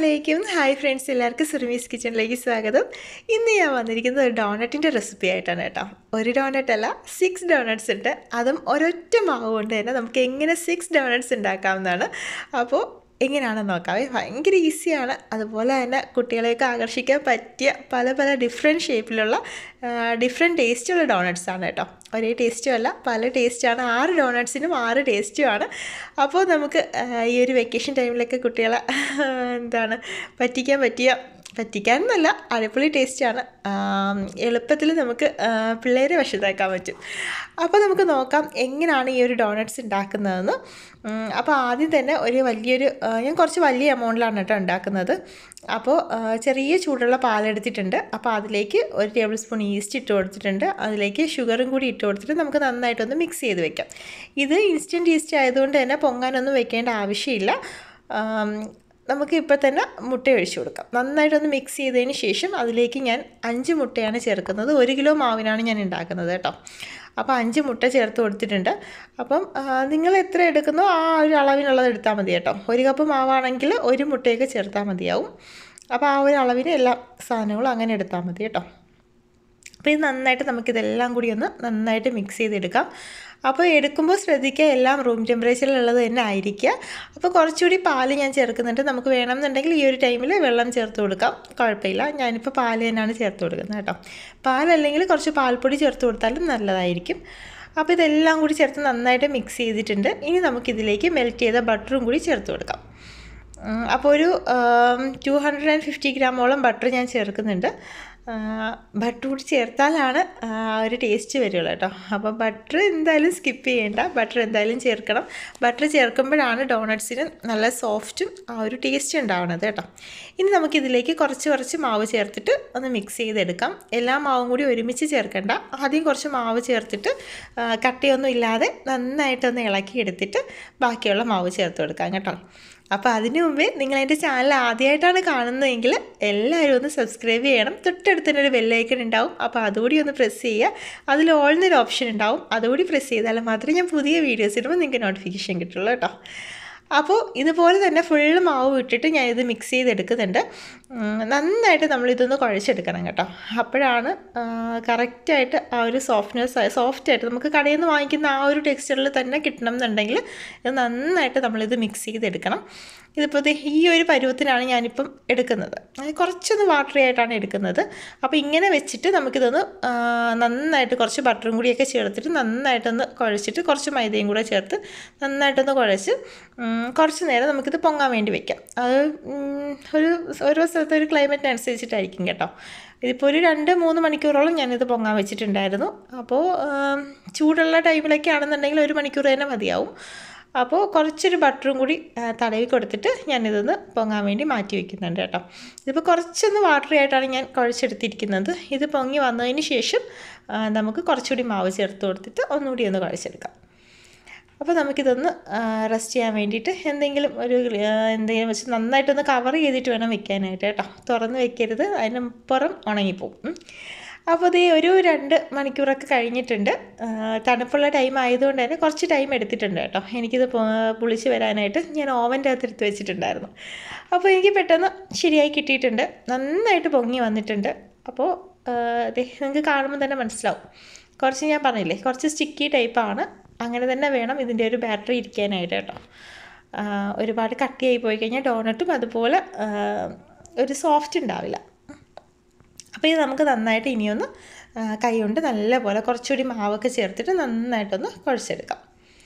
അലൈക്കും hi friends എല്ലാവർക്കും സുറിമീസ് കിച്ചണിലേക്ക് സ്വാഗതം ഇന്ന് ഞാൻ വന്നിരിക്കുന്നത് ഒരു ഡോണറ്റിൻ്റെ റെസിപ്പി ആയിട്ടാണ് കേട്ടോ ഒരു ഡോണറ്റ് അല്ല സിക്സ് ഡോണറ്റ്സ് ഉണ്ട് അതും ഒരൊറ്റ മാവ് കൊണ്ട് തന്നെ നമുക്ക് എങ്ങനെ സിക്സ് ഡോണറ്റ്സ് ഉണ്ടാക്കാവുന്നതാണ് അപ്പോൾ എങ്ങനെയാണെന്ന് നോക്കാവേ ഭയങ്കര ഈസിയാണ് അതുപോലെ തന്നെ കുട്ടികളെയൊക്കെ ആകർഷിക്കാൻ പറ്റിയ പല പല ഡിഫറെൻറ്റ് ഷേപ്പിലുള്ള ഡിഫറെൻറ്റ് ടേസ്റ്റുള്ള ഡോണറ്റ്സ് ആണ് കേട്ടോ ഒരേ ടേസ്റ്റും അല്ല പല ടേസ്റ്റാണ് ആറ് ഡോണറ്റ്സിനും ആറ് ടേസ്റ്റുമാണ് അപ്പോൾ നമുക്ക് ആ, ഈ ഒരു വെക്കേഷൻ ടൈമിലൊക്കെ കുട്ടികളെ എന്താണ് പറ്റിക്കാൻ പറ്റിയ പറ്റിക്കാൻ എന്നല്ല അടിപൊളി ടേസ്റ്റാണ് എളുപ്പത്തിൽ നമുക്ക് ആ, പിള്ളേരെ വശത്താക്കാൻ പറ്റും അപ്പോൾ നമുക്ക് നോക്കാം എങ്ങനെയാണ് ഈ ഒരു ഡോണറ്റ്സ് ഉണ്ടാക്കുന്നതെന്ന് ഉം, അപ്പോൾ ആദ്യം തന്നെ ഒരു വലിയൊരു ആ, ഞാൻ കുറച്ച് വലിയ എമൗണ്ടിലാണ് കേട്ടോ ഉണ്ടാക്കുന്നത് അപ്പോൾ ആ, ചെറിയ ചൂടുള്ള പാലെടുത്തിട്ടുണ്ട് അപ്പോൾ അതിലേക്ക് ഒരു ടേബിൾ സ്പൂൺ ഈസ്റ്റ് ഇട്ട് കൊടുത്തിട്ടുണ്ട് അതിലേക്ക് ഷുഗറും കൂടി ഇട്ട് കൊടുത്തിട്ട് നമുക്ക് നന്നായിട്ടൊന്ന് മിക്സ് ചെയ്ത് വെക്കാം ഇത് ഇൻസ്റ്റൻറ്റ് ഈസ്റ്റ് ആയതുകൊണ്ട് തന്നെ പൊങ്ങാനൊന്നും വെക്കേണ്ട ആവശ്യമില്ല ആം, നമുക്ക് ഇപ്പോൾ തന്നെ മുട്ട ഒഴിച്ചു കൊടുക്കാം നന്നായിട്ടൊന്ന് മിക്സ് ചെയ്തതിന് ശേഷം അതിലേക്ക് ഞാൻ അഞ്ച് മുട്ടയാണ് ചേർക്കുന്നത് ഒരു കിലോ മാവിനാണ് ഞാൻ ഉണ്ടാക്കുന്നത് കേട്ടോ അപ്പോൾ അഞ്ച് മുട്ട ചേർത്ത് കൊടുത്തിട്ടുണ്ട് അപ്പം ആ, നിങ്ങൾ എത്ര എടുക്കുന്നോ ആ ഒരു അളവിനുള്ളത് എടുത്താൽ മതി കേട്ടോ ഒരു കപ്പ് മാവാണെങ്കിൽ ഒരു മുട്ടയൊക്കെ ചേർത്താൽ മതിയാവും അപ്പോൾ ആ ഒരു അളവിന് എല്ലാ സാധനങ്ങളും അങ്ങനെ എടുത്താൽ മതി കേട്ടോ അപ്പോൾ ഇത് നന്നായിട്ട് നമുക്കിതെല്ലാം കൂടി ഒന്ന് നന്നായിട്ട് മിക്സ് ചെയ്തെടുക്കാം അപ്പോൾ എടുക്കുമ്പോൾ ശ്രദ്ധിക്കുക എല്ലാം റൂം ടെമ്പറേച്ചറിലുള്ളത് തന്നെ ആയിരിക്കുക അപ്പോൾ കുറച്ചുകൂടി പാല് ഞാൻ ചേർക്കുന്നുണ്ട് നമുക്ക് വേണമെന്നുണ്ടെങ്കിൽ ഈ ഒരു ടൈമിൽ വെള്ളം ചേർത്ത് കൊടുക്കാം കുഴപ്പമില്ല ഞാനിപ്പോൾ പാല് തന്നെയാണ് ചേർത്ത് കൊടുക്കുന്നത് കേട്ടോ പാലല്ലെങ്കിൽ കുറച്ച് പാൽപ്പൊടി ചേർത്ത് കൊടുത്താലും നല്ലതായിരിക്കും അപ്പോൾ ഇതെല്ലാം കൂടി ചേർത്ത് നന്നായിട്ട് മിക്സ് ചെയ്തിട്ടുണ്ട് ഇനി നമുക്കിതിലേക്ക് മെൽറ്റ് ചെയ്ത ബട്ടറും കൂടി ചേർത്ത് കൊടുക്കാം ഉം, അപ്പോൾ ഒരു ടു ഹൺഡ്രഡ് ആൻഡ് ഫിഫ്റ്റി ഗ്രാമോളം ബട്ടർ ഞാൻ ചേർക്കുന്നുണ്ട് ബട്ടർ കൂടി ചേർത്താലാണ് ആ ഒരു ടേസ്റ്റ് വരുള്ളൂ കേട്ടോ അപ്പോൾ ബട്ടർ എന്തായാലും സ്കിപ്പ് ചെയ്യേണ്ട ബട്ടർ എന്തായാലും ചേർക്കണം ബട്ടർ ചേർക്കുമ്പോഴാണ് ഡോണറ്റ്സിന് നല്ല സോഫ്റ്റും ആ ഒരു ടേസ്റ്റ് ഉണ്ടാവുന്നത് കേട്ടോ ഇനി നമുക്കിതിലേക്ക് കുറച്ച് കുറച്ച് മാവ് ചേർത്തിട്ട് ഒന്ന് മിക്സ് ചെയ്തെടുക്കാം എല്ലാ മാവും കൂടി ഒരുമിച്ച് ചേർക്കണ്ട ആദ്യം കുറച്ച് മാവ് ചേർത്തിട്ട് ആ, കട്ടിയൊന്നും ഇല്ലാതെ നന്നായിട്ടൊന്ന് ഇളക്കി എടുത്തിട്ട് ബാക്കിയുള്ള മാവ് ചേർത്ത് കൊടുക്കാം കേട്ടോ അപ്പോൾ അതിനു മുമ്പേ നിങ്ങൾ എൻ്റെ ചാനൽ ആദ്യമായിട്ടാണ് കാണുന്നതെങ്കിൽ എല്ലാവരും ഒന്ന് സബ്സ്ക്രൈബ് ചെയ്യണം തൊട്ടടുത്ത് തന്നെ ഒരു ബെല്ലൈക്കൺ ഉണ്ടാവും അപ്പോൾ അതുകൂടി ഒന്ന് പ്രസ് ചെയ്യുക അതിൽ ഓൾന്നൊരു ഓപ്ഷൻ ഉണ്ടാവും അതുകൂടി പ്രസ് ചെയ്താൽ മാത്രമേ ഞാൻ പുതിയ വീഡിയോസ് ഇടുമ്പോൾ നിങ്ങൾക്ക് നോട്ടിഫിക്കേഷൻ കിട്ടുള്ളൂ കേട്ടോ അപ്പോൾ ഇതുപോലെ തന്നെ ഫുള്ള് മാവ് ഇട്ടിട്ട് ഞാൻ ഇത് മിക്സ് ചെയ്തെടുക്കുന്നുണ്ട് ഉം, നന്നായിട്ട് നമ്മളിതൊന്ന് കുഴച്ചെടുക്കണം കേട്ടോ അപ്പോഴാണ് കറക്റ്റായിട്ട് ആ ഒരു സോഫ്റ്റ്നെസ് സോഫ്റ്റായിട്ട് നമുക്ക് കടയിൽ നിന്ന് വാങ്ങിക്കുന്ന ആ ഒരു ടെക്സ്ചറിൽ തന്നെ കിട്ടണം എന്നുണ്ടെങ്കിൽ ഇത് നന്നായിട്ട് നമ്മളിത് മിക്സ് ചെയ്തെടുക്കണം ഇതിപ്പോൾ ദേ ഈ ഒരു പരുവത്തിനാണ് ഞാനിപ്പം എടുക്കുന്നത് അത് കുറച്ചൊന്ന് വാട്ടറി ആയിട്ടാണ് എടുക്കുന്നത് അപ്പോൾ ഇങ്ങനെ വെച്ചിട്ട് നമുക്കിതൊന്ന് ആ, നന്നായിട്ട് കുറച്ച് ബട്ടറും കൂടിയൊക്കെ ചേർത്തിട്ട് നന്നായിട്ടൊന്ന് കുഴച്ചിട്ട് കുറച്ച് മൈദയും കൂടെ ചേർത്ത് നന്നായിട്ടൊന്ന് കുഴച്ച് ഉം, കുറച്ച് നേരം നമുക്കിത് പൊങ്ങാൻ വേണ്ടി വെക്കാം അത് ഉം, ഒരു ഓരോ സ്ഥലത്തെ ഒരു ക്ലൈമറ്റിനനുസരിച്ചിട്ടായിരിക്കും കേട്ടോ ഇതിപ്പോൾ ഒരു രണ്ട് മൂന്ന് മണിക്കൂറോളം ഞാനിത് പൊങ്ങാൻ വെച്ചിട്ടുണ്ടായിരുന്നു അപ്പോൾ ആം, ചൂടുള്ള ടൈമിലൊക്കെ ആണെന്നുണ്ടെങ്കിൽ ഒരു മണിക്കൂർ തന്നെ മതിയാവും അപ്പോൾ കുറച്ചൊരു ബട്ടറും കൂടി ആ, തടവി കൊടുത്തിട്ട് ഞാനിതൊന്ന് പൊങ്ങാൻ വേണ്ടി മാറ്റി വയ്ക്കുന്നുണ്ട് കേട്ടോ ഇതിപ്പോൾ കുറച്ചൊന്ന് വാട്ടറി ആയിട്ടാണ് ഞാൻ കുഴച്ചെടുത്തിരിക്കുന്നത് ഇത് പൊങ്ങി വന്നതിന് ശേഷം ആ, നമുക്ക് കുറച്ചുകൂടി മാവ് ചേർത്ത് കൊടുത്തിട്ട് ഒന്നുകൂടി ഒന്ന് കുഴച്ചെടുക്കാം അപ്പോൾ നമുക്കിതൊന്ന് റെസ്റ്റ് ചെയ്യാൻ വേണ്ടിയിട്ട് എന്തെങ്കിലും ഒരു ആ, എന്തെങ്കിലും വെച്ച് നന്നായിട്ടൊന്ന് കവർ ചെയ്തിട്ട് വേണം വെക്കാനായിട്ട് കേട്ടോ തുറന്ന് വെക്കരുത് അതിന് പുറം ഉണങ്ങിപ്പോവും ഉം. അപ്പോൾ ഇത് ഒരു രണ്ട് മണിക്കൂറൊക്കെ കഴിഞ്ഞിട്ടുണ്ട് ആ, തണുപ്പുള്ള ടൈം ആയതുകൊണ്ട് തന്നെ കുറച്ച് ടൈം എടുത്തിട്ടുണ്ട് കേട്ടോ എനിക്കിത് പൊ- പുളിച്ച് വരാനായിട്ട് ഞാൻ ഓവൻ്റെ അകത്ത് എടുത്ത് വെച്ചിട്ടുണ്ടായിരുന്നു അപ്പോൾ എനിക്ക് പെട്ടെന്ന് ശരിയായി കിട്ടിയിട്ടുണ്ട് നന്നായിട്ട് പൊങ്ങി വന്നിട്ടുണ്ട് അപ്പോൾ അതെ നിങ്ങൾക്ക് കാണുമ്പോൾ തന്നെ മനസ്സിലാവും കുറച്ച് ഞാൻ പറഞ്ഞില്ലേ കുറച്ച് സ്റ്റിക്കി ടൈപ്പാണ് അങ്ങനെ തന്നെ വേണം ഇതിൻ്റെ ഒരു ബാറ്ററി ഇരിക്കാനായിട്ട് കേട്ടോ ആ, ഒരുപാട് കട്ടിയായി പോയി കഴിഞ്ഞാൽ ഡോണട്ടും അതുപോലെ ആ, ഒരു സോഫ്റ്റ് ഉണ്ടാവില്ല അപ്പോൾ ഇത് നമുക്ക് നന്നായിട്ട് ഇനിയൊന്ന് ആ, കൈ കൊണ്ട് നല്ലപോലെ കുറച്ചുകൂടി മാവൊക്കെ ചേർത്തിട്ട് നന്നായിട്ടൊന്ന് കുഴച്ചെടുക്കാം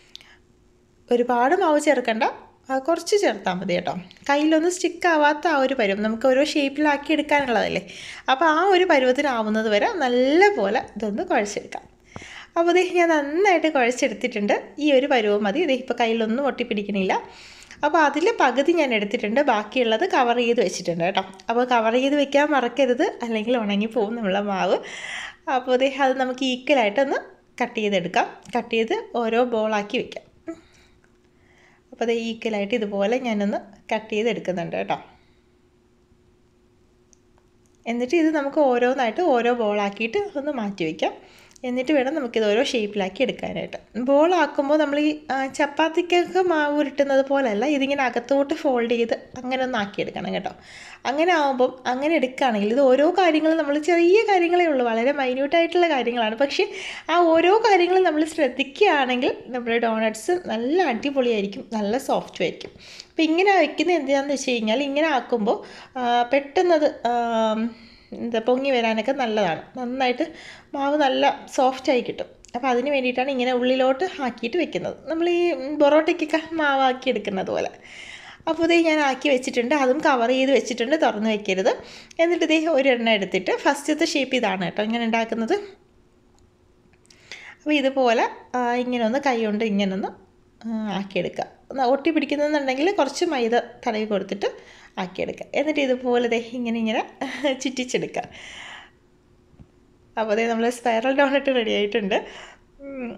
ഒരുപാട് മാവ് ചേർക്കണ്ട ആ, കുറച്ച് ചേർത്താൽ മതി കേട്ടോ കയ്യിലൊന്നും സ്റ്റിക്ക് ആവാത്ത ആ ഒരു പരുവം നമുക്ക് ഓരോ ഷേപ്പിലാക്കി എടുക്കാനുള്ളതല്ലേ അപ്പോൾ ആ ഒരു പരുവത്തിനാവുന്നത് വരെ നല്ലപോലെ ഇതൊന്ന് കുഴച്ചെടുക്കാം അപ്പോൾ ഇത് ഞാൻ നന്നായിട്ട് കുഴച്ചെടുത്തിട്ടുണ്ട് ഈ ഒരു പരുവം മതി ഇത് ഇപ്പോൾ കയ്യിലൊന്നും ഒട്ടിപ്പിടിക്കണില്ല അപ്പോൾ അതിൽ പകുതി ഞാൻ എടുത്തിട്ടുണ്ട് ബാക്കിയുള്ളത് കവർ ചെയ്ത് വെച്ചിട്ടുണ്ട് കേട്ടോ അപ്പോൾ കവർ ചെയ്ത് വെക്കാൻ മറക്കരുത് അല്ലെങ്കിൽ ഉണങ്ങിപ്പോവും നമ്മളെ മാവ് അപ്പോൾ ഇത് അത് നമുക്ക് ഈക്വലായിട്ടൊന്ന് കട്ട് ചെയ്തെടുക്കാം കട്ട് ചെയ്ത് ഓരോ ബോളാക്കി വെക്കാം അപ്പോൾ അത് ഈക്വലായിട്ട് ഇതുപോലെ ഞാനൊന്ന് കട്ട് ചെയ്തെടുക്കുന്നുണ്ട് കേട്ടോ എന്നിട്ട് ഇത് നമുക്ക് ഓരോന്നായിട്ട് ഓരോ ബോളാക്കിയിട്ട് ഒന്ന് മാറ്റി വയ്ക്കാം എന്നിട്ട് വേണം നമുക്കിത് ഓരോ ഷേപ്പിലാക്കി എടുക്കാനായിട്ട് ബോളാക്കുമ്പോൾ നമ്മൾ ഈ ആ, ചപ്പാത്തിക്കൊക്കെ മാവ് ഉരുട്ടുന്നത് പോലെയല്ല ഇതിങ്ങനെ അകത്തോട്ട് ഫോൾഡ് ചെയ്ത് അങ്ങനെ ഒന്ന് ആക്കിയെടുക്കണം കേട്ടോ അങ്ങനെ ആകുമ്പം അങ്ങനെ എടുക്കുകയാണെങ്കിൽ ഇത് ഓരോ കാര്യങ്ങളും നമ്മൾ ചെറിയ കാര്യങ്ങളേ ഉള്ളൂ വളരെ മൈന്യൂട്ടായിട്ടുള്ള കാര്യങ്ങളാണ് പക്ഷേ ആ ഓരോ കാര്യങ്ങളും നമ്മൾ ശ്രദ്ധിക്കുകയാണെങ്കിൽ നമ്മുടെ ഡോണറ്റ്സ് നല്ല അടിപൊളിയായിരിക്കും നല്ല സോഫ്റ്റും ആയിരിക്കും അപ്പോൾ ഇങ്ങനെ വയ്ക്കുന്നത് എന്താണെന്ന് വെച്ച് കഴിഞ്ഞാൽ ഇങ്ങനെ ആക്കുമ്പോൾ ആ, പെട്ടെന്നത് ആ, എന്താ പൊങ്ങി വരാനൊക്കെ നല്ലതാണ് നന്നായിട്ട് മാവ് നല്ല സോഫ്റ്റായി കിട്ടും അപ്പോൾ അതിന് വേണ്ടിയിട്ടാണ് ഇങ്ങനെ ഉള്ളിലോട്ട് ആക്കിയിട്ട് വെക്കുന്നത് നമ്മൾ ഈ പൊറോട്ടയ്ക്കൊക്കെ മാവാക്കി എടുക്കുന്നത് പോലെ അപ്പോൾ ഇതേ ഞാൻ ആക്കി വെച്ചിട്ടുണ്ട് അതും കവർ ചെയ്ത് വെച്ചിട്ടുണ്ട് തുറന്ന് വെക്കരുത് എന്നിട്ട് ഇതേ ഒരെണ്ണം എടുത്തിട്ട് ഫസ്റ്റത്തെ ഷേപ്പ് ഇതാണ് കേട്ടോ ഇങ്ങനെ ഉണ്ടാക്കുന്നത് അപ്പോൾ ഇതുപോലെ ആ, ഇങ്ങനെ ഒന്ന് കൈ കൊണ്ട് ഇങ്ങനെ ഒന്ന് ആ, ആക്കിയെടുക്കുക ഒന്ന് ഒട്ടി പിടിക്കുന്നുണ്ടെങ്കിൽ കുറച്ച് മൈദ തടവി കൊടുത്തിട്ട് ആക്കിയെടുക്കുക എന്നിട്ട് ഇതുപോലെ ദേ ഇങ്ങനെ ഇങ്ങനെ ചുറ്റിച്ചെടുക്കുക അപ്പോൾ അതേ നമ്മൾ സ്പൈറൽ ഡോണറ്റ് റെഡി ആയിട്ടുണ്ട് ഉം.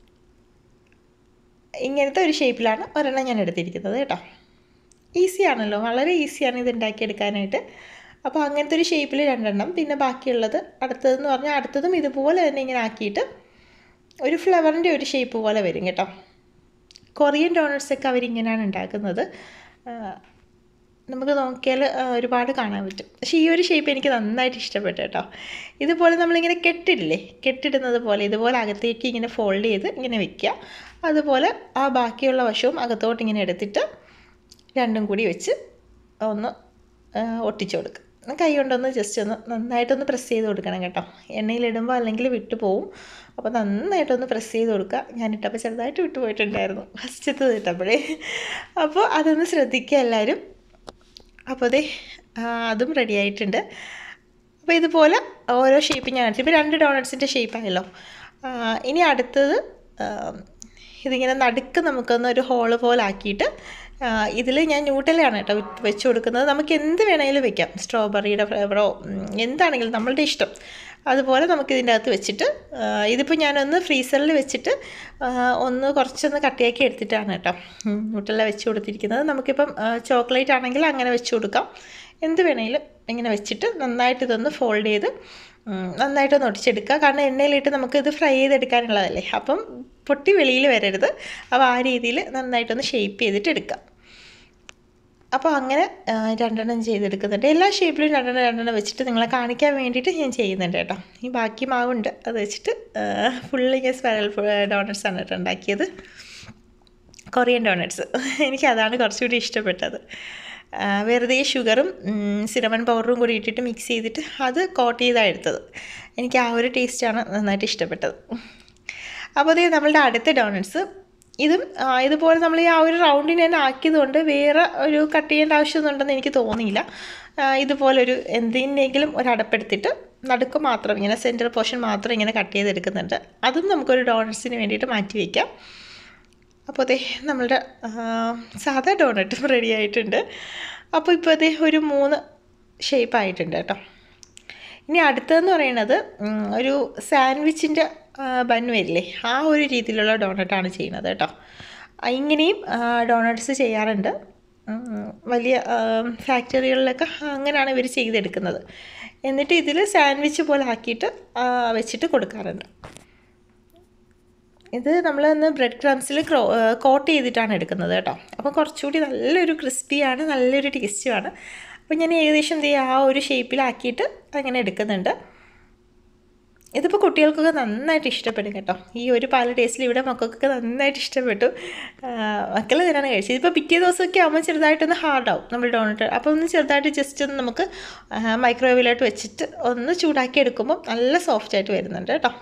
ഇങ്ങനത്തെ ഒരു ഷേപ്പിലാണ് ഒരെണ്ണം ഞാൻ എടുത്തിരിക്കുന്നത് കേട്ടോ ഈസി ആണല്ലോ വളരെ ഈസിയാണ് ഇത് ഉണ്ടാക്കിയെടുക്കാനായിട്ട് അപ്പോൾ അങ്ങനത്തെ ഒരു ഷേപ്പിൽ രണ്ടെണ്ണം പിന്നെ ബാക്കിയുള്ളത് അടുത്തതെന്ന് പറഞ്ഞാൽ അടുത്തതും ഇതുപോലെ തന്നെ ഇങ്ങനെ ആക്കിയിട്ട് ഒരു ഫ്ലവറിൻ്റെ ഒരു ഷേപ്പ് പോലെ വരും കേട്ടോ കൊറിയൻ ഡോണറ്റ്സ് ഒക്കെ അവരിങ്ങനെയാണ് ഉണ്ടാക്കുന്നത് ആ, നമുക്ക് നോക്കിയാൽ ആ, ഒരുപാട് കാണാൻ പറ്റും പക്ഷേ ഈ ഒരു ഷേപ്പ് എനിക്ക് നന്നായിട്ട് ഇഷ്ടപ്പെട്ടു കേട്ടോ ഇതുപോലെ നമ്മളിങ്ങനെ കെട്ടിടില്ലേ കെട്ടിടുന്നത് പോലെ ഇതുപോലെ അകത്തേക്ക് ഇങ്ങനെ ഫോൾഡ് ചെയ്ത് ഇങ്ങനെ വെക്കുക അതുപോലെ ആ ബാക്കിയുള്ള വശവും അകത്തോട്ട് ഇങ്ങനെ എടുത്തിട്ട് രണ്ടും കൂടി വെച്ച് ഒന്ന് ആ, ഒട്ടിച്ചു കൊടുക്കുക കൈ കൊണ്ടൊന്ന് ജസ്റ്റ് ഒന്ന് നന്നായിട്ടൊന്ന് പ്രസ് ചെയ്ത് കൊടുക്കണം കേട്ടോ എണ്ണയിലിടുമ്പോൾ അല്ലെങ്കിൽ വിട്ടു പോവും അപ്പോൾ നന്നായിട്ടൊന്ന് പ്രസ് ചെയ്ത് കൊടുക്കുക ഞാനിട്ടപ്പോൾ ചെറുതായിട്ട് വിട്ടു പോയിട്ടുണ്ടായിരുന്നു ഫസ്റ്റത്തത് ഇട്ടപ്പോഴേ അപ്പോൾ അതൊന്ന് ശ്രദ്ധിക്കുക എല്ലാവരും അപ്പോൾ അതെ അതും റെഡി ആയിട്ടുണ്ട് അപ്പോൾ ഇതുപോലെ ഓരോ ഷേപ്പ് ഞാൻ കാണിച്ചു ഇപ്പോൾ രണ്ട് ഡോണറ്റ്സിൻ്റെ ഷേപ്പായല്ലോ ഇനി അടുത്തത് ആ, ഇതിങ്ങനെ നടുക്ക് നമുക്കൊന്ന് ഒരു ഹോള് പോലെ ആക്കിയിട്ട് ഇതിൽ ഞാൻ ന്യൂട്ടലാണ് കേട്ടോ വെ- വെച്ച് കൊടുക്കുന്നത് നമുക്ക് എന്ത് വേണമെങ്കിലും വെക്കാം സ്ട്രോബെറിയുടെ ഫ്ലേവറോ എന്താണെങ്കിലും നമ്മളുടെ ഇഷ്ടം അതുപോലെ നമുക്ക് ഇതിൻ്റെ അകത്ത് വെച്ചിട്ട് ആ, ഇതിപ്പോൾ ഞാനൊന്ന് ഫ്രീസറിൽ വെച്ചിട്ട് ആ, ഒന്ന് കുറച്ചൊന്ന് കട്ടിയാക്കി എടുത്തിട്ടാണ് കേട്ടോ ന്യൂട്ടല വെച്ച് കൊടുത്തിരിക്കുന്നത് നമുക്കിപ്പം ചോക്ലേറ്റ് ആണെങ്കിൽ അങ്ങനെ വെച്ച് കൊടുക്കാം എന്ത് വേണമെങ്കിലും ഇങ്ങനെ വെച്ചിട്ട് നന്നായിട്ട് ഇതൊന്ന് ഫോൾഡ് ചെയ്ത് ഉം, നന്നായിട്ടൊന്ന് ഒടിച്ചെടുക്കുക കാരണം എണ്ണയിലിട്ട് നമുക്ക് ഇത് ഫ്രൈ ചെയ്തെടുക്കാനുള്ളതല്ലേ അപ്പം പൊട്ടി വെളിയിൽ വരരുത് അപ്പോൾ ആ രീതിയിൽ നന്നായിട്ടൊന്ന് ഷേപ്പ് ചെയ്തിട്ട് എടുക്കുക അപ്പോൾ അങ്ങനെ ആ, രണ്ടെണ്ണം ചെയ്തെടുക്കുന്നുണ്ട് എല്ലാ ഷേപ്പിലും രണ്ടെണ്ണം രണ്ടെണ്ണം വെച്ചിട്ട് നിങ്ങളെ കാണിക്കാൻ വേണ്ടിയിട്ട് ഞാൻ ചെയ്യുന്നുണ്ട് കേട്ടോ ഈ ബാക്കി മാവുണ്ട് അത് വെച്ചിട്ട് ഫുള്ള് ഞാൻ സ്പൈറൽ ഡോണറ്റ്സ് ആണ് കേട്ടോ ഉണ്ടാക്കിയത് കൊറിയൻ ഡോണറ്റ്സ് എനിക്ക് അതാണ് കുറച്ചുകൂടി ഇഷ്ടപ്പെട്ടത് ആ, വെറുതെ ഷുഗറും സിനമൺ പൗഡറും കൂടി ഇട്ടിട്ട് മിക്സ് ചെയ്തിട്ട് അത് കോട്ട് ചെയ്താണ് എടുത്തത് എനിക്ക് ആ ഒരു ടേസ്റ്റാണ് നന്നായിട്ട് ഇഷ്ടപ്പെട്ടത് അപ്പോൾ അതേ നമ്മളുടെ അടുത്ത ഡോണറ്റ്സ് ഇതും ആ, ഇതുപോലെ നമ്മൾ ഈ ആ ഒരു റൗണ്ടിന് തന്നെ ആക്കിയതുകൊണ്ട് വേറെ ഒരു കട്ട് ചെയ്യേണ്ട ആവശ്യമൊന്നുണ്ടെന്ന് എനിക്ക് തോന്നിയില്ല ആ, ഇതുപോലൊരു എന്തിനെങ്കിലും ഒരു അടപ്പെടുത്തിട്ട് നടുക്ക് മാത്രം ഇങ്ങനെ സെൻറ്റർ പോർഷൻ മാത്രം ഇങ്ങനെ കട്ട് ചെയ്തെടുക്കുന്നുണ്ട് അതും നമുക്കൊരു ഡോണറ്റ്സിന് വേണ്ടിയിട്ട് മാറ്റി വയ്ക്കാം അപ്പോൾ അതെ നമ്മളുടെ ആ, സാധാ ഡോണറ്റും റെഡി ആയിട്ടുണ്ട് അപ്പോൾ ഇപ്പോൾ അതെ ഒരു മൂന്ന് ഷേപ്പ് ആയിട്ടുണ്ട് കേട്ടോ ഇനി അടുത്തതെന്ന് പറയുന്നത് ഉം, ഒരു സാൻഡ്വിച്ചിൻ്റെ ബൺ വരില്ലേ ആ ഒരു രീതിയിലുള്ള ഡോണറ്റാണ് ചെയ്യുന്നത് കേട്ടോ ആ, ഇങ്ങനെയും ഡോണറ്റ്സ് ചെയ്യാറുണ്ട് ഉം, വലിയ ഫാക്ടറികളിലൊക്കെ അങ്ങനെയാണ് ഇവർ ചെയ്തെടുക്കുന്നത് എന്നിട്ട് ഇതിൽ സാൻഡ്വിച്ച് പോലെ ആക്കിയിട്ട് ആ, വെച്ചിട്ട് കൊടുക്കാറുണ്ട് ഇത് നമ്മൾ ഇന്ന് ബ്രെഡ് ക്രംസിൽ കോട്ട് ചെയ്തിട്ടാണ് എടുക്കുന്നത് കേട്ടോ അപ്പോൾ കുറച്ചുകൂടി നല്ലൊരു ക്രിസ്പിയാണ് നല്ലൊരു ടേസ്റ്റുമാണ് അപ്പോൾ ഞാൻ ഏകദേശം എന്ത് ചെയ്യുക ആ ഒരു ഷേപ്പിലാക്കിയിട്ട് അങ്ങനെ എടുക്കുന്നുണ്ട് ഇതിപ്പോൾ കുട്ടികൾക്കൊക്കെ നന്നായിട്ട് ഇഷ്ടപ്പെടും കേട്ടോ ഈ ഒരു പാല ടേസ്റ്റിൽ ഇവിടെ മക്കൾക്കൊക്കെ നന്നായിട്ട് ഇഷ്ടപ്പെട്ടു മക്കൾ തന്നെയാണ് കഴിച്ചത് ഇതിപ്പോൾ പിറ്റേ ദിവസമൊക്കെ ആകുമ്പോൾ ചെറുതായിട്ടൊന്ന് ഹാർഡാവും നമ്മൾ ഡോണറ്റ് അപ്പോൾ ഒന്ന് ചെറുതായിട്ട് ജസ്റ്റ് ഒന്ന് നമുക്ക് മൈക്രോവേവിലോട്ട് വെച്ചിട്ട് ഒന്ന് ചൂടാക്കി എടുക്കുമ്പോൾ നല്ല സോഫ്റ്റ് ആയിട്ട് വരുന്നുണ്ട് കേട്ടോ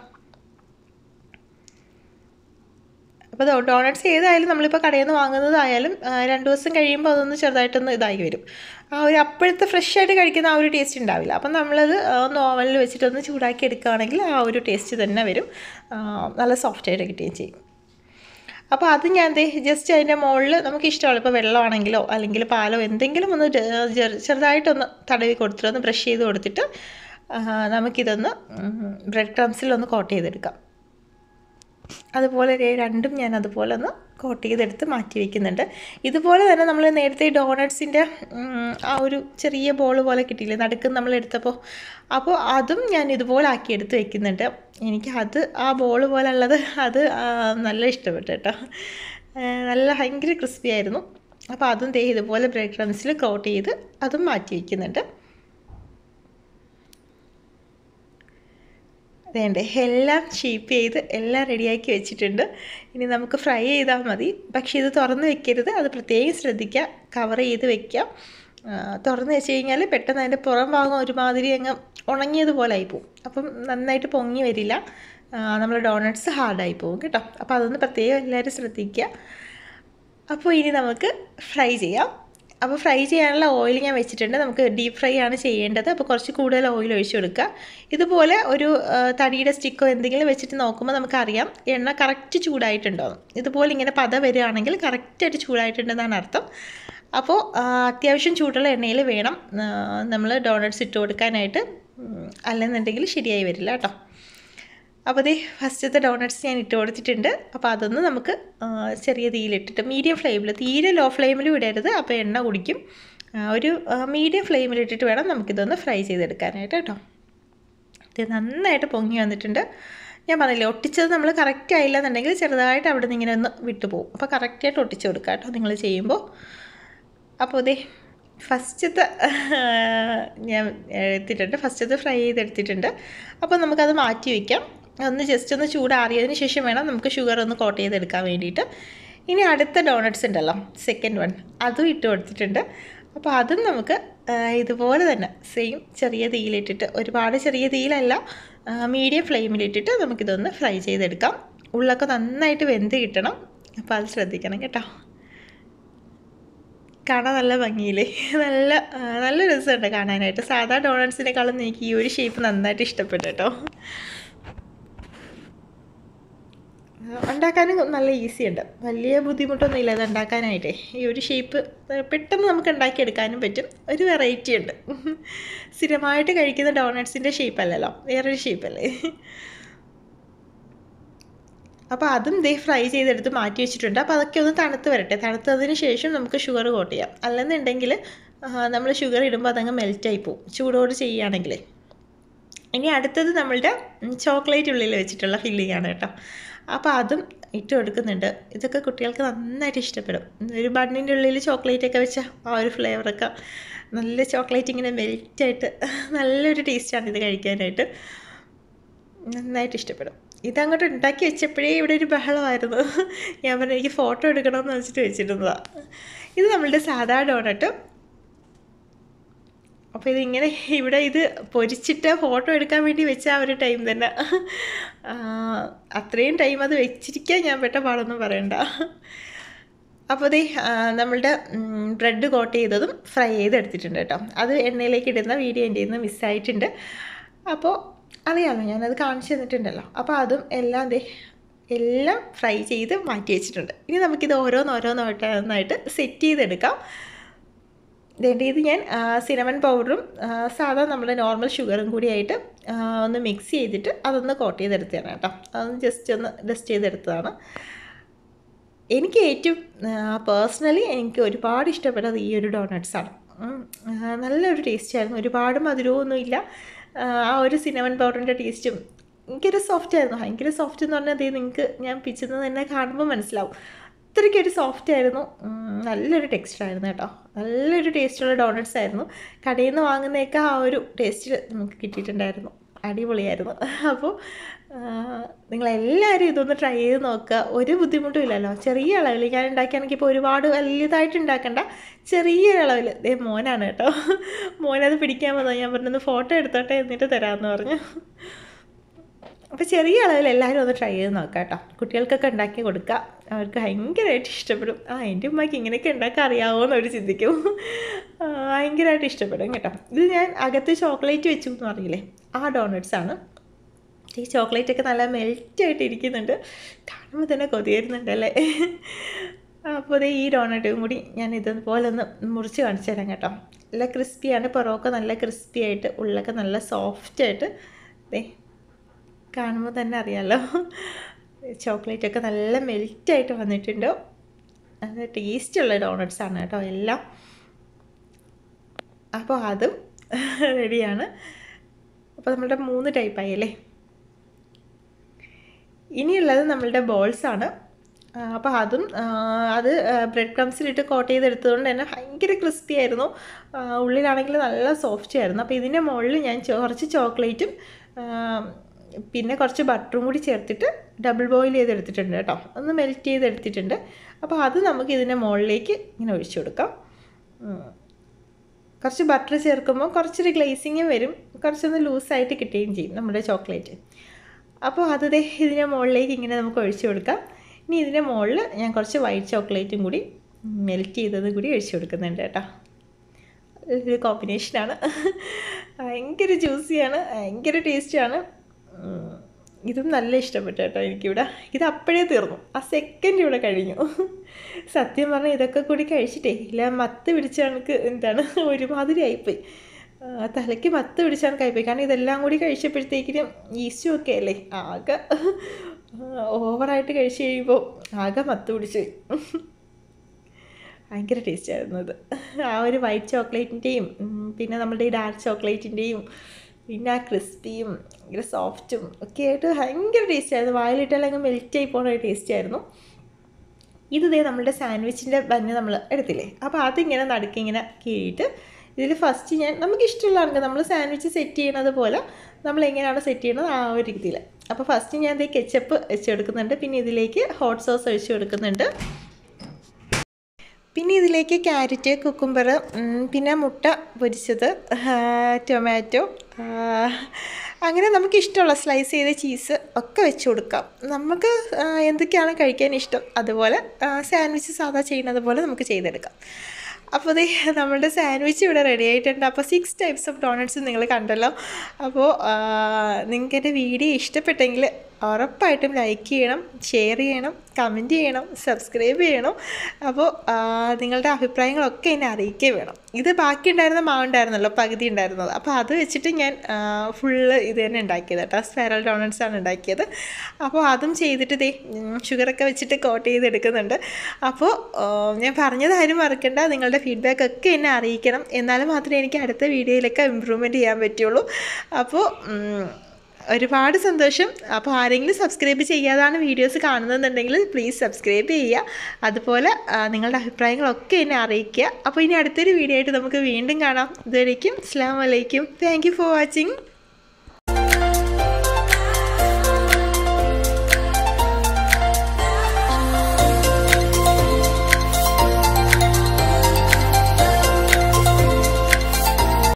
അപ്പോൾ ഡോണറ്റ്സ് ഏതായാലും നമ്മളിപ്പോൾ കടയിൽ നിന്ന് വാങ്ങുന്നതായാലും ആ, രണ്ട് ദിവസം കഴിയുമ്പോൾ അതൊന്ന് ചെറുതായിട്ടൊന്ന് ഇതായി വരും ആ ഒരു അപ്പോഴത്തെ ഫ്രഷ് ആയിട്ട് കഴിക്കുന്ന ആ ഒരു ടേസ്റ്റ് ഉണ്ടാവില്ല അപ്പം നമ്മളത് ആ, ഒന്ന് ഓവനിൽ വെച്ചിട്ടൊന്ന് ചൂടാക്കി എടുക്കുകയാണെങ്കിൽ ആ ഒരു ടേസ്റ്റ് തന്നെ വരും ആ, നല്ല സോഫ്റ്റ് ആയിട്ട് കിട്ടുകയും ചെയ്യും അപ്പോൾ അത് ഞാൻ ദേ ജസ്റ്റ് അതിൻ്റെ മുകളിൽ നമുക്ക് ഇഷ്ടമുള്ള ഇപ്പോൾ വെള്ളമാണെങ്കിലോ അല്ലെങ്കിൽ പാലോ എന്തെങ്കിലും ഒന്ന് ജെ- ചെറു- ചെറുതായിട്ടൊന്ന് തടവി കൊടുത്തിട്ട് ഒന്ന് ബ്രഷ് ചെയ്ത് കൊടുത്തിട്ട് ആ, നമുക്കിതൊന്ന് ബ്രെഡ് ക്രംസിലൊന്ന് കോട്ട് ചെയ്തെടുക്കാം അതുപോലെ ദേ രണ്ടും ഞാൻ അതുപോലെ ഒന്ന് കോട്ട് ചെയ്തെടുത്ത് മാറ്റി വയ്ക്കുന്നുണ്ട് ഇതുപോലെ തന്നെ നമ്മൾ നേരത്തെ ഡോണട്ട്സിൻ്റെ ആ ഒരു ചെറിയ ബോൾ പോലെ കിട്ടിയില്ലേ നടുക്ക് നമ്മൾ എടുത്തപ്പോൾ അപ്പോൾ അതും ഞാൻ ഇതുപോലെ ആക്കി എടുത്ത് വെക്കുന്നുണ്ട് എനിക്ക് അത് ആ ബോൾ പോലെ ഉള്ളത് അത് ആ, നല്ല ഇഷ്ടപ്പെട്ടു കേട്ടോ ആ, നല്ല ഭയങ്കര ക്രിസ്പി ആയിരുന്നു അപ്പോൾ അതും ദേ ഇതുപോലെ ബ്രെഡ് ക്രംസിൽ കോട്ട് ചെയ്ത് അതും മാറ്റി വയ്ക്കുന്നുണ്ട് വേണ്ടേ എല്ലാം ഷേപ്പ് ചെയ്ത് എല്ലാം റെഡിയാക്കി വെച്ചിട്ടുണ്ട് ഇനി നമുക്ക് ഫ്രൈ ചെയ്താൽ മതി പക്ഷേ ഇത് തുറന്ന് വെക്കരുത് അത് പ്രത്യേകം ശ്രദ്ധിക്കുക കവർ ചെയ്ത് വെക്കുക ആ, തുറന്ന് വെച്ച് കഴിഞ്ഞാൽ പെട്ടെന്ന് അതിൻ്റെ പുറം ഭാഗം ഒരുമാതിരി അങ്ങ് ഉണങ്ങിയതുപോലെ ആയിപ്പോവും അപ്പം നന്നായിട്ട് പൊങ്ങി വരില്ല നമ്മൾ ഡോണട്ട്സ് ഹാർഡായി പോകും കേട്ടോ അപ്പോൾ അതൊന്ന് പ്രത്യേകം എല്ലാവരും ശ്രദ്ധിക്കുക അപ്പോൾ ഇനി നമുക്ക് ഫ്രൈ ചെയ്യാം അപ്പോൾ ഫ്രൈ ചെയ്യാനുള്ള ഓയിൽ ഞാൻ വെച്ചിട്ടുണ്ട് നമുക്ക് ഡീപ്പ് ഫ്രൈ ആണ് ചെയ്യേണ്ടത് അപ്പോൾ കുറച്ച് കൂടുതൽ ഓയിൽ ഒഴിച്ചു കൊടുക്കുക ഇതുപോലെ ഒരു ആ, തടിയുടെ സ്റ്റിക്കോ എന്തെങ്കിലും വെച്ചിട്ട് നോക്കുമ്പോൾ നമുക്കറിയാം എണ്ണ കറക്റ്റ് ചൂടായിട്ടുണ്ടോ ഇതുപോലെ ഇങ്ങനെ പത വരികയാണെങ്കിൽ കറക്റ്റായിട്ട് ചൂടായിട്ടുണ്ടെന്നാണ് അർത്ഥം അപ്പോൾ ആ, അത്യാവശ്യം ചൂടുള്ള എണ്ണയിൽ വേണം നമ്മൾ ഡോണട്ട്സ് ഇട്ട് കൊടുക്കാനായിട്ട് ഉം, അല്ലെന്നുണ്ടെങ്കിൽ ശരിയായി വരില്ല കേട്ടോ അപ്പോൾ ദേ ഫസ്റ്റത്തെ ഡോണട്ട്സ് ഞാൻ ഇട്ട് കൊടുത്തിട്ടുണ്ട് അപ്പോൾ അതൊന്ന് നമുക്ക് ആ, ചെറിയ തീയിലിട്ടിട്ട് മീഡിയം ഫ്ലെയിമിൽ തീരെ ലോ ഫ്ലെയിമിലും ഇടരുത് അപ്പോൾ എണ്ണ കുടിക്കും ആ, ഒരു മീഡിയം ഫ്ലെയിമിലിട്ടിട്ട് വേണം നമുക്കിതൊന്ന് ഫ്രൈ ചെയ്തെടുക്കാനായിട്ട് കേട്ടോ ഇത് നന്നായിട്ട് പൊങ്ങി വന്നിട്ടുണ്ട് ഞാൻ പറഞ്ഞില്ലേ ഒട്ടിച്ചത് നമ്മൾ കറക്റ്റ് ആയില്ല എന്നുണ്ടെങ്കിൽ ചെറുതായിട്ട് അവിടെ നിന്ന് ഇങ്ങനെ ഒന്ന് വിട്ടുപോകും അപ്പോൾ കറക്റ്റായിട്ട് ഒട്ടിച്ച് കൊടുക്കുക കേട്ടോ നിങ്ങൾ ചെയ്യുമ്പോൾ അപ്പോൾ ഇതേ ഫസ്റ്റത്തെ ഞാൻ എടുത്തിട്ടുണ്ട് ഫസ്റ്റത്തെ ഫ്രൈ ചെയ്തെടുത്തിട്ടുണ്ട് അപ്പോൾ നമുക്കത് മാറ്റി വയ്ക്കാം ഒന്ന് ജസ്റ്റ് ഒന്ന് ചൂടാറിയതിന് ശേഷം വേണം നമുക്ക് ഷുഗർ ഒന്ന് കോട്ട് ചെയ്തെടുക്കാൻ വേണ്ടിയിട്ട് ഇനി അടുത്ത ഡോണട്ട്സ് ഉണ്ടല്ലോ സെക്കൻഡ് വൺ അതും ഇട്ട് കൊടുത്തിട്ടുണ്ട് അപ്പോൾ അതും നമുക്ക് ആ, ഇതുപോലെ തന്നെ സെയിം ചെറിയ തീയിലിട്ടിട്ട് ഒരുപാട് ചെറിയ തീയിലല്ല മീഡിയം ഫ്ലെയിമിലിട്ടിട്ട് നമുക്കിതൊന്ന് ഫ്രൈ ചെയ്തെടുക്കാം ഉള്ളൊക്കെ നന്നായിട്ട് വെന്ത് കിട്ടണം അപ്പോൾ അത് ശ്രദ്ധിക്കണം കേട്ടോ കാണാൻ നല്ല ഭംഗിയില്ലേ നല്ല ആ, നല്ല രസമുണ്ട് കാണാനായിട്ട് സാധാ ഡോണട്സിനേക്കാളും എനിക്ക് ഈ ഒരു ഷേപ്പ് നന്നായിട്ട് ഇഷ്ടപ്പെട്ടു കേട്ടോ ഉണ്ടാക്കാനും നല്ല ഈസി ഉണ്ട് വലിയ ബുദ്ധിമുട്ടൊന്നും ഇല്ല ഇത് ഉണ്ടാക്കാനായിട്ടേ ഈ ഒരു ഷേപ്പ് പെട്ടെന്ന് നമുക്ക് ഉണ്ടാക്കിയെടുക്കാനും പറ്റും ഒരു വെറൈറ്റി ഉണ്ട് സ്ഥിരമായിട്ട് കഴിക്കുന്ന ഡോണട്സിൻ്റെ ഷേപ്പ് അല്ലല്ലോ വേറൊരു ഷേപ്പല്ലേ അപ്പോൾ അതും ദേ ഫ്രൈ ചെയ്തെടുത്ത് മാറ്റി വെച്ചിട്ടുണ്ട് അപ്പോൾ അതൊക്കെ ഒന്ന് തണുത്ത് വരട്ടെ തണുത്തതിന് ശേഷം നമുക്ക് ഷുഗർ കോട്ട് ചെയ്യാം അല്ലെന്നുണ്ടെങ്കിൽ നമ്മൾ ഷുഗർ ഇടുമ്പോൾ അതങ്ങ് മെൽറ്റായി പോകും ചൂടോട് ചെയ്യുകയാണെങ്കിൽ ഇനി അടുത്തത് നമ്മളുടെ ചോക്ലേറ്റ് ഉള്ളിൽ വെച്ചിട്ടുള്ള ഫില്ലിംഗ് ആണ് കേട്ടോ അപ്പോൾ അതും ഇട്ട് കൊടുക്കുന്നുണ്ട് ഇതൊക്കെ കുട്ടികൾക്ക് നന്നായിട്ട് ഇഷ്ടപ്പെടും ഒരു ബണ്ണിൻ്റെ ഉള്ളിൽ ചോക്ലേറ്റ് ഒക്കെ വെച്ച ആ ഒരു ഫ്ലേവറൊക്കെ നല്ല ചോക്ലേറ്റ് ഇങ്ങനെ മെൽറ്റായിട്ട് നല്ലൊരു ടേസ്റ്റാണ് ഇത് കഴിക്കാനായിട്ട് നന്നായിട്ട് ഇഷ്ടപ്പെടും ഇതങ്ങോട്ട് ഉണ്ടാക്കി വെച്ചപ്പോഴേ ഇവിടെ ഒരു ബഹളമായിരുന്നു ഞാൻ പറഞ്ഞു എനിക്ക് ഫോട്ടോ എടുക്കണമെന്ന് വെച്ചിട്ട് വെച്ചിരുന്നതാണ് ഇത് നമ്മളുടെ സാധാ ഡോണട്ട് അപ്പോൾ ഇതിങ്ങനെ ഇവിടെ ഇത് പൊരിച്ചിട്ട് ഫോട്ടോ എടുക്കാൻ വേണ്ടി വെച്ച ആ ഒരു ടൈം തന്നെ ആ, അത്രയും ടൈം അത് വെച്ചിരിക്കാൻ ഞാൻ പെട്ട പാടൊന്നും പറയണ്ട അപ്പോൾ ദേ ആ, നമ്മളുടെ ബ്രെഡ് കോട്ട് ചെയ്തതും ഫ്രൈ ചെയ്തെടുത്തിട്ടുണ്ട് കേട്ടോ അത് എണ്ണയിലേക്ക് ഇടുന്ന വീഡിയോ എൻ്റെ നിന്ന് മിസ്സായിട്ടുണ്ട് അപ്പോൾ അറിയാമല്ലോ ഞാനത് കാണിച്ചു തന്നിട്ടുണ്ടല്ലോ അപ്പോൾ അതും എല്ലാം ദേ എല്ലാം ഫ്രൈ ചെയ്ത് മാറ്റി വെച്ചിട്ടുണ്ട് ഇനി നമുക്കിത് ഓരോന്നോരോന്നോട്ടായിട്ട് സെറ്റ് ചെയ്തെടുക്കാം ഇതേണ്ട ഇത് ഞാൻ സിനമൺ പൗഡറും സാധാ നമ്മുടെ നോർമൽ ഷുഗറും കൂടിയായിട്ട് ആ, ഒന്ന് മിക്സ് ചെയ്തിട്ട് അതൊന്ന് കോട്ട് ചെയ്തെടുത്തതാണ് കേട്ടോ അതൊന്ന് ജസ്റ്റ് ഒന്ന് ഡസ്റ്റ് ചെയ്തെടുത്തതാണ് എനിക്ക് ഏറ്റവും പേഴ്സണലി എനിക്ക് ഒരുപാട് ഇഷ്ടപ്പെട്ടത് ഈ ഒരു ഡോണട്ട്സാണ് നല്ലൊരു ടേസ്റ്റ് ആയിരുന്നു ഒരുപാട് മധുരമൊന്നുമില്ല ആ, ആ ഒരു സിനമൺ പൗഡറിൻ്റെ ടേസ്റ്റും എനിക്കൊരു സോഫ്റ്റ് ആയിരുന്നു ഭയങ്കര സോഫ്റ്റ് എന്ന് പറഞ്ഞാൽ അതേ നിങ്ങൾക്ക് ഞാൻ പിച്ചുന്നത് തന്നെ കാണുമ്പോൾ മനസ്സിലാവും അത്രയ്ക്കൊരു സോഫ്റ്റ് ആയിരുന്നു ഉം, നല്ലൊരു ടെക്സ്ചർ ആയിരുന്നു കേട്ടോ നല്ലൊരു ടേസ്റ്റുള്ള ഡോണട്ട്സ് ആയിരുന്നു കടയിൽ നിന്ന് വാങ്ങുന്നതൊക്കെ ആ ഒരു ടേസ്റ്റിൽ നമുക്ക് കിട്ടിയിട്ടുണ്ടായിരുന്നു അടിപൊളിയായിരുന്നു അപ്പോൾ നിങ്ങളെല്ലാവരും ഇതൊന്ന് ട്രൈ ചെയ്ത് നോക്കുക ഒരു ബുദ്ധിമുട്ടും ഇല്ലല്ലോ ചെറിയ അളവിൽ ഞാൻ ഉണ്ടാക്കിയാണെങ്കിൽ ഇപ്പോൾ ഒരുപാട് വലിയതായിട്ട് ഉണ്ടാക്കണ്ട ചെറിയൊരു അളവിൽ ദേ മോനാണ് കേട്ടോ മോനത് പിടിക്കാൻ വന്നോ ഞാൻ പറഞ്ഞൊന്ന് ഫോട്ടോ എടുത്തോട്ടെ എന്നിട്ട് തരാമെന്ന് പറഞ്ഞു അപ്പോൾ ചെറിയ അളവിൽ എല്ലാവരും ഒന്ന് ട്രൈ ചെയ്ത് നോക്കാം കേട്ടോ കുട്ടികൾക്കൊക്കെ ഉണ്ടാക്കി കൊടുക്കുക അവർക്ക് ഭയങ്കരമായിട്ട് ഇഷ്ടപ്പെടും ആ എൻ്റെ ഉമ്മയ്ക്ക് ഇങ്ങനെയൊക്കെ ഉണ്ടാക്കാൻ അറിയാമോ എന്ന് അവർ ചിന്തിക്കും ആ, ഭയങ്കരമായിട്ട് ഇഷ്ടപ്പെടും കേട്ടോ ഇത് ഞാൻ അകത്ത് ചോക്ലേറ്റ് വെച്ചു എന്ന് പറയില്ലേ ആ ഡോണട്ട്സ് ആണ് ഈ ചോക്ലേറ്റ് ഒക്കെ നല്ല മെൽറ്റായിട്ട് ഇരിക്കുന്നുണ്ട് കാണുമ്പോൾ തന്നെ കൊതി വരുന്നുണ്ടല്ലേ അപ്പോൾ ദേ ഈ ഡോണറ്റും കൂടി ഞാൻ ഇതുപോലെ ഒന്ന് മുറിച്ച് കാണിച്ചു തരാം കേട്ടോ നല്ല ക്രിസ്പിയാണ് പുറമൊക്കെ നല്ല ക്രിസ്പി ആയിട്ട് ഉള്ളൊക്കെ നല്ല സോഫ്റ്റ് ആയിട്ട് ദേ കാണുമ്പോൾ തന്നെ അറിയാമല്ലോ ചോക്ലേറ്റൊക്കെ നല്ല മെൽറ്റായിട്ട് വന്നിട്ടുണ്ട് നല്ല ടേസ്റ്റുള്ള ഡോണറ്റ്സ് ആണ് കേട്ടോ എല്ലാം അപ്പോൾ അതും റെഡിയാണ് അപ്പോൾ നമ്മളുടെ മൂന്ന് ടൈപ്പായി അല്ലേ ഇനിയുള്ളത് നമ്മളുടെ ബോൾസാണ് അപ്പോൾ അതും ആ, അത് ബ്രെഡ് ക്രംസിലിട്ട് കോട്ട് ചെയ്തെടുത്തതുകൊണ്ട് തന്നെ ഭയങ്കര ക്രിസ്പി ആയിരുന്നു ആ, ഉള്ളിലാണെങ്കിൽ നല്ല സോഫ്റ്റ് ആയിരുന്നു അപ്പോൾ ഇതിൻ്റെ മുകളിൽ ഞാൻ ചോ- കുറച്ച് ചോക്ലേറ്റും ആ, പിന്നെ കുറച്ച് ബട്ടറും കൂടി ചേർത്തിട്ട് ഡബിൾ ബോയിൽ ചെയ്തെടുത്തിട്ടുണ്ട് കേട്ടോ ഒന്ന് മെൽറ്റ് ചെയ്തെടുത്തിട്ടുണ്ട് അപ്പോൾ അത് നമുക്ക് ഇതിൻ്റെ മുകളിലേക്ക് ഇങ്ങനെ ഒഴിച്ചു കൊടുക്കാം ഉം. കുറച്ച് ബട്ടർ ചേർക്കുമ്പോൾ കുറച്ചൊരു ഗ്ലേസിങ്ങും വരും കുറച്ചൊന്ന് ലൂസായിട്ട് കിട്ടുകയും ചെയ്യും നമ്മുടെ ചോക്ലേറ്റ് അപ്പോൾ അത് ദേ ഇതിൻ്റെ മുകളിലേക്ക് ഇങ്ങനെ നമുക്ക് ഒഴിച്ചു കൊടുക്കാം ഇനി ഇതിൻ്റെ മുകളിൽ ഞാൻ കുറച്ച് വൈറ്റ് ചോക്ലേറ്റും കൂടി മെൽറ്റ് ചെയ്തത് കൂടി ഒഴിച്ചു കൊടുക്കുന്നുണ്ട് കേട്ടോ ഒരു കോമ്പിനേഷനാണ് ഭയങ്കര ജ്യൂസിയാണ് ഭയങ്കര ടേസ്റ്റിയാണ് ഉം. ഇതും നല്ല ഇഷ്ടപ്പെട്ടു കേട്ടോ എനിക്കിവിടെ ഇത് അപ്പോഴേ തീർന്നു ആ സെക്കൻഡ് ഇവിടെ കഴിഞ്ഞു സത്യം പറഞ്ഞാൽ ഇതൊക്കെ കൂടി കഴിച്ചിട്ടേ ഇല്ല മത്ത് പിടിച്ച കണക്ക് എന്താണ് ഒരുമാതിരി ആയിപ്പോയി ആ, തലയ്ക്ക് മത്ത് പിടിച്ച കണക്കായിപ്പോയി കാരണം ഇതെല്ലാം കൂടി കഴിച്ചപ്പോഴത്തേക്കിനും ഈസ്റ്റും ഒക്കെ അല്ലേ ആകെ ഓവറായിട്ട് കഴിച്ച് കഴിയുമ്പോൾ ആകെ മത്ത് പിടിച്ച് ഭയങ്കര ടേസ്റ്റ് ആയിരുന്നു അത് ആ ഒരു വൈറ്റ് ചോക്ലേറ്റിൻ്റെയും പിന്നെ നമ്മുടെ ഈ ഡാർക്ക് ചോക്ലേറ്റിൻ്റെയും പിന്നെ ആ ക്രിസ്പിയും ഭയങ്കര സോഫ്റ്റും ഒക്കെ ആയിട്ട് ഭയങ്കര ടേസ്റ്റ് ആയിരുന്നു വായിലിട്ടാൽ അങ്ങ് മെൽറ്റായി പോകുന്ന ഒരു ടേസ്റ്റ് ആയിരുന്നു ഇത് ദേ നമ്മുടെ സാൻഡ്വിച്ചിൻ്റെ ബന്ന് നമ്മൾ എടുത്തില്ലേ അപ്പോൾ അതിങ്ങനെ നടുക്കിങ്ങനെ കീഴിയിട്ട് ഇതിൽ ഫസ്റ്റ് ഞാൻ നമുക്ക് ഇഷ്ടമുള്ളതാണ് നമ്മൾ സാൻഡ്വിച്ച് സെറ്റ് ചെയ്യണത് പോലെ നമ്മൾ എങ്ങനെയാണ് സെറ്റ് ചെയ്യണത് ആ ഒരു രീതിയിൽ അപ്പോൾ ഫസ്റ്റ് ഞാൻ ദേ കെച്ചപ്പ് വെച്ച് കൊടുക്കുന്നുണ്ട് പിന്നെ ഇതിലേക്ക് ഹോട്ട് സോസ് ഒഴിച്ച് കൊടുക്കുന്നുണ്ട് പിന്നെ ഇതിലേക്ക് ക്യാരറ്റ് കുക്കുംബർ പിന്നെ മുട്ട പൊരിച്ചത് ആ, ടൊമാറ്റോ ആ, അങ്ങനെ നമുക്ക് ഇഷ്ടമുള്ള സ്ലൈസ് ചെയ്ത ചീസ് ഒക്കെ വെച്ച് കൊടുക്കാം നമുക്ക് ആ, എന്തൊക്കെയാണ് കഴിക്കാൻ ഇഷ്ടം അതുപോലെ സാൻഡ്വിച്ച് സാധാ ചെയ്യുന്നത് പോലെ നമുക്ക് ചെയ്തെടുക്കാം അപ്പോൾ ദേ നമ്മളുടെ സാൻഡ്വിച്ച് ഇവിടെ റെഡി ആയിട്ടുണ്ട് അപ്പോൾ സിക്സ് ടൈപ്സ് ഓഫ് ഡോണറ്റ്സ് നിങ്ങൾ കണ്ടല്ലോ അപ്പോൾ നിങ്ങൾക്ക് എൻ്റെ വീഡിയോ ഇഷ്ടപ്പെട്ടെങ്കിൽ ഉറപ്പായിട്ടും ലൈക്ക് ചെയ്യണം ഷെയർ ചെയ്യണം കമൻറ്റ് ചെയ്യണം സബ്സ്ക്രൈബ് ചെയ്യണം അപ്പോൾ ആ, നിങ്ങളുടെ അഭിപ്രായങ്ങളൊക്കെ എന്നെ അറിയിക്കുകയും വേണം ഇത് ബാക്കി ഉണ്ടായിരുന്ന മാവുണ്ടായിരുന്നല്ലോ പകുതി ഉണ്ടായിരുന്നത് അപ്പോൾ അത് വെച്ചിട്ട് ഞാൻ ഫുള്ള് ഇത് തന്നെ ഉണ്ടാക്കിയത് കേട്ടോ സ്പൈറൽ ഡോണറ്റ്സ് ആണ് ഉണ്ടാക്കിയത് അപ്പോൾ അതും ചെയ്തിട്ട് ദേ ഉം, ഷുഗറൊക്കെ വെച്ചിട്ട് കോട്ട് ചെയ്തെടുക്കുന്നുണ്ട് അപ്പോൾ ആ, ഞാൻ പറഞ്ഞത് ആരും മറക്കണ്ട നിങ്ങളുടെ ഫീഡ്ബാക്ക് ഒക്കെ എന്നെ അറിയിക്കണം എന്നാലും മാത്രമേ എനിക്ക് അടുത്ത വീഡിയോയിലൊക്കെ ഇമ്പ്രൂവ്മെൻറ്റ് ചെയ്യാൻ പറ്റുള്ളൂ അപ്പോൾ ഉം, ഒരുപാട് സന്തോഷം അപ്പോൾ ആരെങ്കിലും സബ്സ്ക്രൈബ് ചെയ്യാതാണ് വീഡിയോസ് കാണുന്നതെന്നുണ്ടെങ്കിൽ പ്ലീസ് സബ്സ്ക്രൈബ് ചെയ്യുക അതുപോലെ ആ, നിങ്ങളുടെ അഭിപ്രായങ്ങളൊക്കെ എന്നെ അറിയിക്കുക അപ്പോൾ ഇനി അടുത്തൊരു വീഡിയോ ആയിട്ട് നമുക്ക് വീണ്ടും കാണാം ഇതുവരേക്കും അസ്സാം വലൈക്കും താങ്ക് യു ഫോർ വാച്ചിങ്